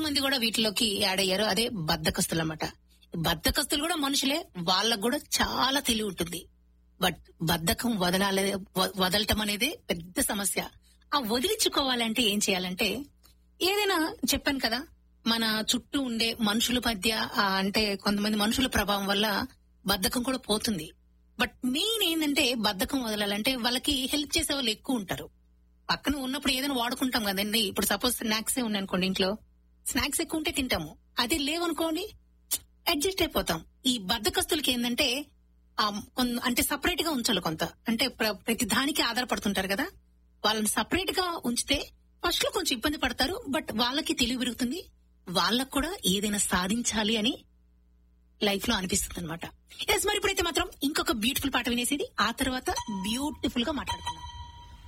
మంది కూడా వీటిలోకి యాడ్ అయ్యారు అదే బద్దకస్తులు అన్నమాట బద్దకస్తులు కూడా మనుషులే వాళ్ళకు కూడా చాలా తెలివి ఉంటుంది బట్ బద్ధకం వదలాలి వ- వదలటం అనేది పెద్ద సమస్య ఆ వదిలించుకోవాలంటే ఏం చేయాలంటే ఏదైనా చెప్పాను కదా మన చుట్టూ ఉండే మనుషుల మధ్య ఆ, అంటే కొంతమంది మనుషుల ప్రభావం వల్ల బద్ధకం కూడా పోతుంది బట్ మెయిన్ ఏంటంటే బద్ధకం వదలాలంటే వాళ్ళకి హెల్ప్ చేసే వాళ్ళు ఎక్కువ ఉంటారు పక్కన ఉన్నప్పుడు ఏదైనా వాడుకుంటాం కదండి ఇప్పుడు సపోజ్ స్నాక్స్ ఉన్నాయి అనుకోండి ఇంట్లో స్నాక్స్ ఎక్కువ ఉంటే తింటాము అది లేవనుకోండి అడ్జస్ట్ అయిపోతాం ఈ బద్దకస్తులకి ఏంటంటే ఆ కొన్- అంటే సపరేట్ గా ఉంచాలి కొంత అంటే ప్ర- ప్రతి దానికి ఆధారపడుతుంటారు కదా వాళ్ళని సపరేట్ గా ఉంచితే ఫస్ట్ లో కొంచెం ఇబ్బంది పడతారు బట్ వాళ్ళకి తెలివి పెరుగుతుంది వాళ్ళకు కూడా ఏదైనా సాధించాలి అని లైఫ్ లో అనిపిస్తుంది అనమాట ఎస్ మరి ఇప్పుడైతే మాత్రం ఇంకొక బ్యూటిఫుల్ పాట వినేసేది ఆ తర్వాత బ్యూటిఫుల్ గా మాట్లాడుకుందాం